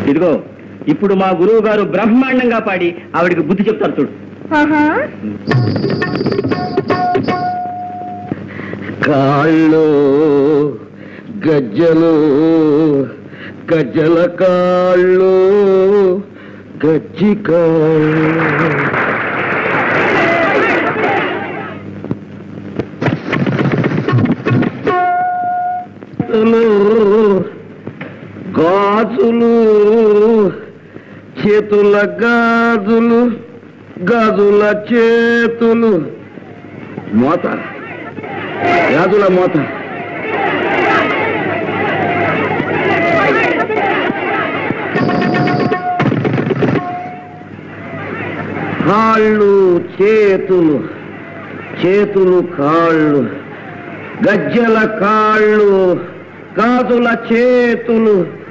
ఇదిగో ఇప్పుడు మా గురువు గారు బ్రహ్మాండంగా పాడి ఆవిడికి బుద్ధి చెప్తారు చూడు ఆహా కాళ్ళు గజ్జలు గజ్జల కాళ్ళు గజ్జి కాళ్ళు గాజులు చేతుల గాజులు గాజుల చేతులు మోత గాజుల మోత కాళ్ళు చేతులు చేతులు కాళ్ళు గజ్జల కాళ్ళు గాజుల చేతులు